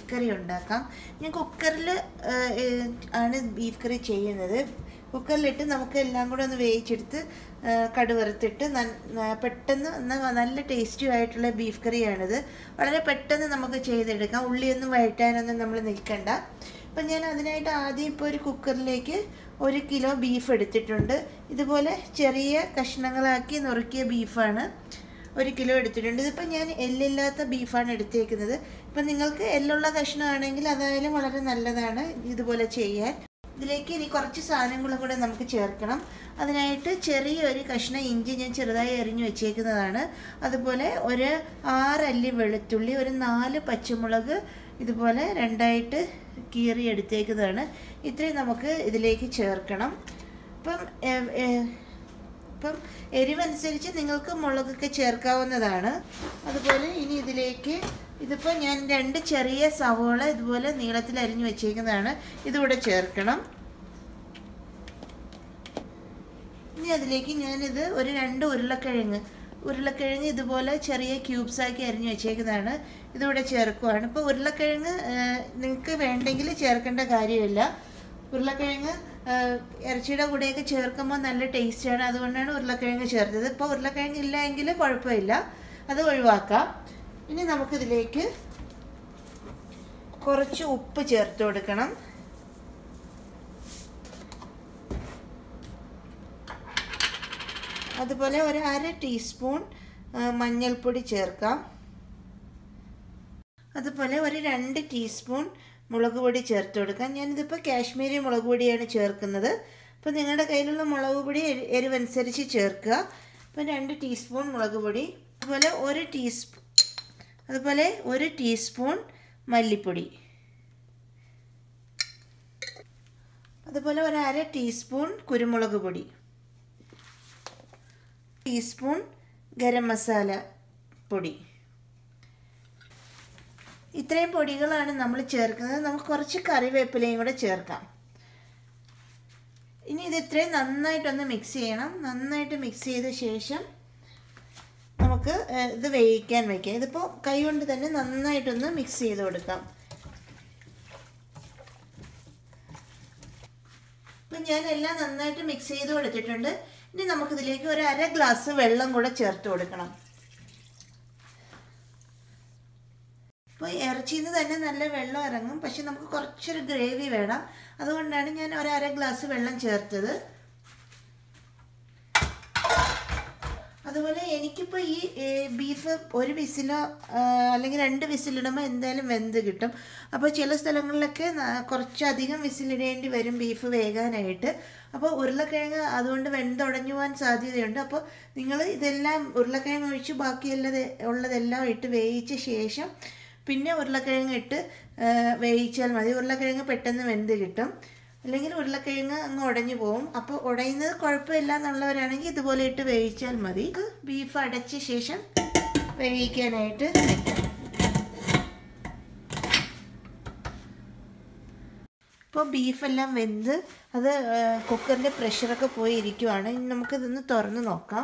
കറി ഉണ്ടാക്കാം ഞാൻ കുക്കറിൽ ആണ് ബീഫ് കറി ചെയ്യുന്നത് കുക്കറിലിട്ട് നമുക്ക് എല്ലാം കൂടെ ഒന്ന് വേവിച്ചെടുത്ത് ആ, കടുവറുത്തിട്ട് നൻ- ആ, പെട്ടെന്ന് ന- നല്ല ടേസ്റ്റി ആയിട്ടുള്ള ബീഫ് കറിയാണിത് വളരെ പെട്ടെന്ന് നമുക്ക് ചെയ്തെടുക്കാം ഉള്ളിയൊന്നും വഴറ്റാനൊന്നും നമ്മൾ നിൽക്കണ്ട അപ്പം ഞാൻ അതിനായിട്ട് ആദ്യം ഇപ്പോൾ ഒരു കുക്കറിലേക്ക് ഒരു കിലോ ബീഫ് എടുത്തിട്ടുണ്ട് ഇതുപോലെ ചെറിയ കഷ്ണങ്ങളാക്കി നുറുക്കിയ ബീഫാണ് ഒരു കിലോ എടുത്തിട്ടുണ്ട് ഇതിപ്പോൾ ഞാൻ എല്ലില്ലാത്ത ബീഫാണ് എടുത്തേക്കുന്നത് ഇപ്പം നിങ്ങൾക്ക് എല്ലുള്ള കഷ്ണമാണെങ്കിൽ അതായാലും വളരെ നല്ലതാണ് ഇതുപോലെ ചെയ്യാൻ ഇതിലേക്ക് ഇനി കുറച്ച് സാധനങ്ങളും കൂടെ നമുക്ക് ചേർക്കണം അതിനായിട്ട് ചെറിയൊരു കഷ്ണം ഇഞ്ചി ഞാൻ ചെറുതായി എറിഞ്ഞു വെച്ചേക്കുന്നതാണ് അതുപോലെ ഒരു ആറല്ലി വെളുത്തുള്ളി ഒരു നാല് പച്ചമുളക് ഇതുപോലെ രണ്ടായിട്ട് കീറി എടുത്തേക്കുന്നതാണ് ഇത്രയും നമുക്ക് ഇതിലേക്ക് ചേർക്കണം ഇപ്പം ഏ- ഏ- ഇപ്പം എരിവനുസരിച്ച് നിങ്ങൾക്ക് മുളകൊക്കെ ചേർക്കാവുന്നതാണ് അതുപോലെ ഇനി ഇതിലേക്ക് ഇതിപ്പോൾ ഞാൻ രണ്ട് ചെറിയ സവോള ഇതുപോലെ നീളത്തിൽ അരിഞ്ഞു വെച്ചേക്കുന്നതാണ് ഇതുകൂടെ ചേർക്കണം ഇനി അതിലേക്ക് ഞാനിത് ഒരു രണ്ട് ഉരുളക്കിഴങ്ങ് ഉരുളക്കിഴങ്ങ് ഇതുപോലെ ചെറിയ ക്യൂബ്സ് ആക്കി അരിഞ്ഞു വെച്ചേക്കുന്നതാണ് ഇതിവിടെ ചേർക്കുവാണ് ഇപ്പോൾ ഉരുളക്കിഴങ്ങ് നിങ്ങൾക്ക് വേണ്ടെങ്കിൽ ചേർക്കേണ്ട കാര്യമില്ല ഉരുളക്കിഴങ്ങ് ആ, ഇറച്ചിയുടെ കൂടെയൊക്കെ ചേർക്കുമ്പോൾ നല്ല ടേസ്റ്റാണ് അതുകൊണ്ടാണ് ഉരുളക്കിഴങ്ങ് ചേർത്തത് ഇപ്പോൾ ഉരുളക്കിഴങ്ങ് ഇല്ല എങ്കിൽ കുഴപ്പമില്ല അത് ഒഴിവാക്കാം ഇനി നമുക്കിതിലേക്ക് കുറച്ച് ഉപ്പ് ചേർത്ത് കൊടുക്കണം അതുപോലെ ഒരു അര ടീസ്പൂൺ ആ, മഞ്ഞൾപ്പൊടി ചേർക്കാം അതുപോലെ ഒരു രണ്ട് ടീസ്പൂൺ മുളക് പൊടി ചേർത്ത് കൊടുക്കാം ഞാനിതിപ്പോൾ കാശ്മീരി മുളക് പൊടിയാണ് ചേർക്കുന്നത് അപ്പോൾ നിങ്ങളുടെ കയ്യിലുള്ള മുളക് പൊടി എരി എരിവനുസരിച്ച് ചേർക്കുക അപ്പോൾ രണ്ട് ടീസ്പൂൺ മുളക് പൊടി അതുപോലെ ഒരു ടീസ്പൂൺ അതുപോലെ ഒരു ടീസ്പൂൺ മല്ലിപ്പൊടി അതുപോലെ ഒരു അര ടീസ്പൂൺ കുരുമുളക് പൊടി ടീസ്പൂൺ ഗരം മസാല പൊടി ഇത്രയും പൊടികളാണ് നമ്മൾ ചേർക്കുന്നത് നമുക്ക് കുറച്ച് കറിവേപ്പിലയും കൂടെ ചേർക്കാം ഇനി ഇത് ഇത്രയും നന്നായിട്ടൊന്ന് മിക്സ് ചെയ്യണം നന്നായിട്ട് മിക്സ് ചെയ്ത ശേഷം നമുക്ക് ഏഹ്, ഇത് വേവിക്കാൻ വയ്ക്കാം ഇതിപ്പോൾ കൈ കൊണ്ട് തന്നെ നന്നായിട്ടൊന്ന് മിക്സ് ചെയ്ത് കൊടുക്കാം ഇപ്പം ഞാൻ എല്ലാം നന്നായിട്ട് മിക്സ് ചെയ്ത് കൊടുത്തിട്ടുണ്ട് ഇനി നമുക്കിതിലേക്ക് ഒരു അര ഗ്ലാസ് വെള്ളം കൂടെ ചേർത്ത് കൊടുക്കണം ഇപ്പോൾ ഇറച്ചിയിൽ നിന്ന് തന്നെ നല്ല വെള്ളം ഇറങ്ങും പക്ഷെ നമുക്ക് കുറച്ചൊരു ഗ്രേവി വേണം അതുകൊണ്ടാണ് ഞാൻ ഒരു അര ഗ്ലാസ് വെള്ളം ചേർത്തത് അതുപോലെ എനിക്കിപ്പോൾ ഈ ഏ, ബീഫ് ഒരു വിസിലോ ആ, അല്ലെങ്കിൽ രണ്ട് വിസിലിടുമ്പോൾ എന്തായാലും വെന്ത് കിട്ടും അപ്പോൾ ചില സ്ഥലങ്ങളിലൊക്കെ ന- കുറച്ചധികം വിസിലിടേണ്ടി വരും ബീഫ് വേകാനായിട്ട് അപ്പോൾ ഉരുളക്കിഴങ്ങ് അതുകൊണ്ട് വെന്തുടഞ്ഞു പോകാൻ സാധ്യതയുണ്ട് അപ്പോൾ നിങ്ങൾ ഇതെല്ലാം ഉരുളക്കിഴങ്ങ് ഒഴിച്ച് ബാക്കിയുള്ളത് ഉള്ളതെല്ലാം ഇട്ട് വേവിച്ച ശേഷം പിന്നെ ഉരുളക്കിഴങ്ങ് ഇട്ട് ആ, വേവിച്ചാൽ മതി ഉരുളക്കിഴങ്ങ് പെട്ടെന്ന് വെന്ത് കിട്ടും അല്ലെങ്കിൽ ഉരുളക്കിഴങ്ങ് അങ്ങ് ഉടഞ്ഞു പോകും അപ്പോൾ ഉടയുന്നത് കുഴപ്പമില്ല എന്നുള്ളവരാണെങ്കിൽ ഇതുപോലെ ഇട്ട് വേവിച്ചാൽ മതി ബീഫ് അടച്ച ശേഷം വേവിക്കാനായിട്ട് വെക്കാം ഇപ്പോൾ ബീഫെല്ലാം വെന്ത് അത് കുക്കറിൻ്റെ പ്രഷറൊക്കെ പോയി ഇരിക്കുവാണ് ഇനി നമുക്കിതൊന്ന് തുറന്ന് നോക്കാം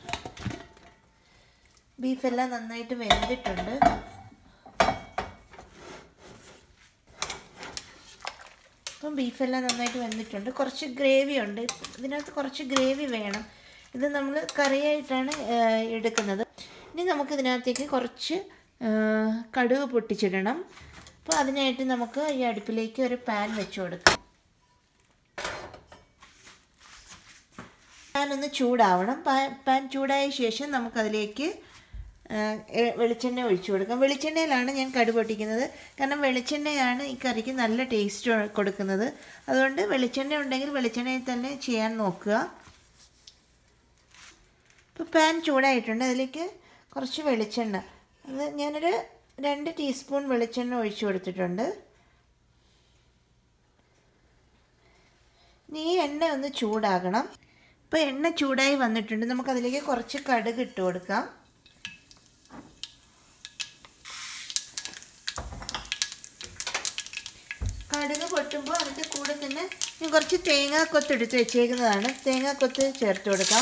ബീഫെല്ലാം നന്നായിട്ട് വെന്തിട്ടുണ്ട് ഇപ്പം ബീഫെല്ലാം നന്നായിട്ട് വെന്തിട്ടുണ്ട് കുറച്ച് ഗ്രേവി ഉണ്ട് ഇതിനകത്ത് കുറച്ച് ഗ്രേവി വേണം ഇത് നമ്മൾ കറിയായിട്ടാണ് ആ, എടുക്കുന്നത് ഇനി നമുക്ക് ഇതിനകത്തേക്ക് കുറച്ച് ആ, കടുക് പൊട്ടിച്ചിടണം അപ്പോൾ അതിനായിട്ട് നമുക്ക് ഈ അടുപ്പിലേക്ക് ഒരു പാൻ വെച്ച് കൊടുക്കാം പാൻ ഒന്ന് ചൂടാവണം പാൻ പാൻ ചൂടായ ശേഷം നമുക്കതിലേക്ക് ആ, എ- വെളിച്ചെണ്ണ ഒഴിച്ചു കൊടുക്കാം വെളിച്ചെണ്ണയിലാണ് ഞാൻ കടുക് പൊട്ടിക്കുന്നത് കാരണം വെളിച്ചെണ്ണയാണ് ഈ കറിക്ക് നല്ല ടേസ്റ്റ് കൊടുക്കുന്നത് അതുകൊണ്ട് വെളിച്ചെണ്ണ ഉണ്ടെങ്കിൽ വെളിച്ചെണ്ണയിൽ തന്നെ ചെയ്യാൻ നോക്കുക ഇപ്പോൾ പാൻ ചൂടായിട്ടുണ്ട് അതിലേക്ക് കുറച്ച് വെളിച്ചെണ്ണ അത് ഞാനൊരു രണ്ട് ടീസ്പൂൺ വെളിച്ചെണ്ണ ഒഴിച്ചു കൊടുത്തിട്ടുണ്ട് ഇനി ഈ എണ്ണ ഒന്ന് ചൂടാകണം ഇപ്പോൾ എണ്ണ ചൂടായി വന്നിട്ടുണ്ട് നമുക്കതിലേക്ക് കുറച്ച് കടുക് ഇട്ട് കൊടുക്കാം കടുക് പൊട്ടുമ്പോൾ അതിൻ്റെ കൂടെ തന്നെ ഞാൻ കുറച്ച് തേങ്ങാക്കൊത്ത് എടുത്ത് വെച്ചേക്കുന്നതാണ് തേങ്ങാക്കൊത്ത് ചേർത്ത് കൊടുക്കാം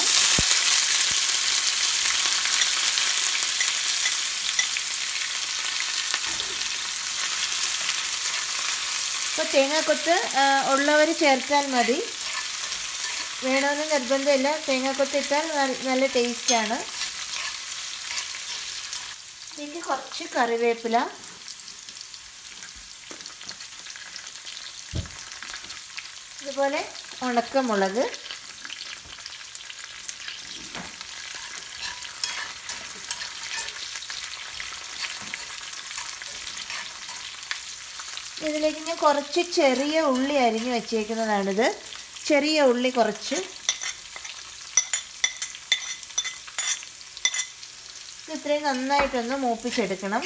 അപ്പോൾ തേങ്ങാക്കൊത്ത് ഉള്ളവർ ചേർത്താൽ മതി വേണമെന്ന് നിർബന്ധമില്ല തേങ്ങാക്കൊത്ത് ഇട്ടാൽ നല്ല- നല്ല ടേസ്റ്റാണ് ഇതിലേക്ക് കുറച്ച് കറിവേപ്പില ഇതുപോലെ ഉണക്കമുളക് ഇതിലേക്ക് ഞാൻ കുറച്ച് ചെറിയ ഉള്ളി അരിഞ്ഞ് വെച്ചേക്കുന്നതാണിത് ചെറിയ ഉള്ളി കുറച്ച് ഇത് ഇത്രയും നന്നായിട്ടൊന്ന് മൂപ്പിച്ചെടുക്കണം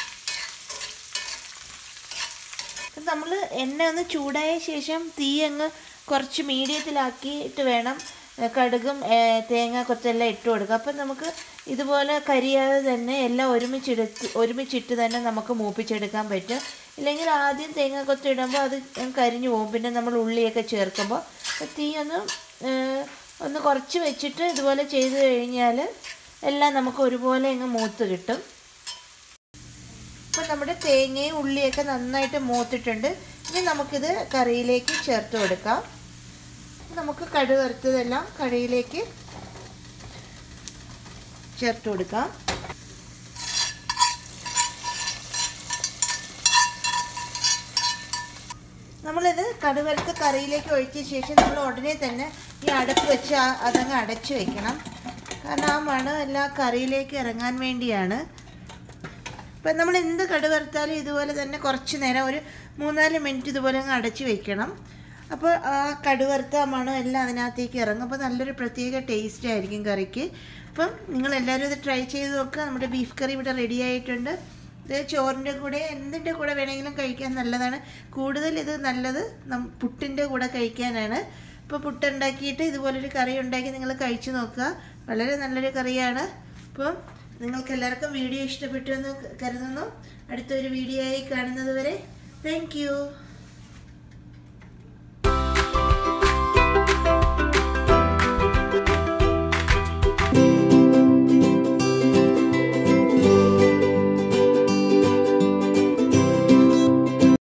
നമ്മൾ എണ്ണ ഒന്ന് ചൂടായ ശേഷം തീ അങ്ങ് കുറച്ച് മീഡിയത്തിലാക്കിയിട്ട് വേണം ഏ, കടുകും ഏ, തേങ്ങ കൊത്തെല്ലാം ഇട്ട് കൊടുക്കുക അപ്പം നമുക്ക് ഇതുപോലെ കരിയാതെ തന്നെ എല്ലാം ഒരുമിച്ചെടുത്ത് ഒരുമിച്ചിട്ട് തന്നെ നമുക്ക് മൂപ്പിച്ചെടുക്കാൻ പറ്റും ഇല്ലെങ്കിൽ ആദ്യം തേങ്ങ കൊത്ത് ഇടുമ്പോൾ അത് കരിഞ്ഞു പോകും പിന്നെ നമ്മൾ ഉള്ളിയൊക്കെ ചേർക്കുമ്പോൾ അപ്പോൾ തീ ഒന്ന് ഏ, ഒന്ന് കുറച്ച് വെച്ചിട്ട് ഇതുപോലെ ചെയ്ത് കഴിഞ്ഞാൽ എല്ലാം നമുക്ക് ഒരുപോലെ അങ്ങ് മൂത്ത് കിട്ടും ഇപ്പോൾ നമ്മുടെ തേങ്ങയും ഉള്ളിയൊക്കെ നന്നായിട്ട് മൂത്തിട്ടുണ്ട് ഇനി നമുക്കിത് കറിയിലേക്ക് ചേർത്ത് കൊടുക്കാം നമുക്ക് കടുക് വറുത്തതെല്ലാം കറിയിലേക്ക് ചേർത്ത് കൊടുക്കാം നമ്മളിത് കടുവറുത്ത കറിയിലേക്ക് ഒഴിച്ച ശേഷം നമ്മൾ ഉടനെ തന്നെ ഈ അടപ്പ് വെച്ച് ആ- അതങ്ങ് അടച്ചു വെക്കണം കാരണം ആ മണം എല്ലാം കറിയിലേക്ക് ഇറങ്ങാൻ വേണ്ടിയാണ് ഇപ്പം നമ്മൾ എന്ത് കടു വറുത്താലും ഇതുപോലെ തന്നെ കുറച്ച് നേരം ഒരു മൂന്നാല് മിനിറ്റ് ഇതുപോലെ അങ്ങ് അടച്ച് വെക്കണം അപ്പോൾ ആ കടു വറുത്ത മണം എല്ലാം അതിനകത്തേക്ക് ഇറങ്ങും അപ്പോൾ നല്ലൊരു പ്രത്യേക ടേസ്റ്റ് ആയിരിക്കും കറിക്ക് അപ്പം നിങ്ങളെല്ലാവരും ഇത് ട്രൈ ചെയ്ത് നോക്കുക നമ്മുടെ ബീഫ് കറി ഇവിടെ റെഡി ആയിട്ടുണ്ട് ഇത് ചോറിൻ്റെ കൂടെ എന്തിൻ്റെ കൂടെ വേണമെങ്കിലും കഴിക്കാൻ നല്ലതാണ് കൂടുതൽ ഇത് നല്ലത് നം പുട്ടിൻ്റെ കൂടെ കഴിക്കാനാണ് ഇപ്പോൾ പുട്ടുണ്ടാക്കിയിട്ട് ഇതുപോലൊരു കറി ഉണ്ടാക്കി നിങ്ങൾ കഴിച്ചു നോക്കുക വളരെ നല്ലൊരു കറിയാണ് അപ്പം നിങ്ങൾക്ക് എല്ലാവർക്കും വീഡിയോ ഇഷ്ടപ്പെട്ടു എന്ന് കരുതുന്നു അടുത്തൊരു വീഡിയോ ആയി കാണുന്നത് വരെ താങ്ക്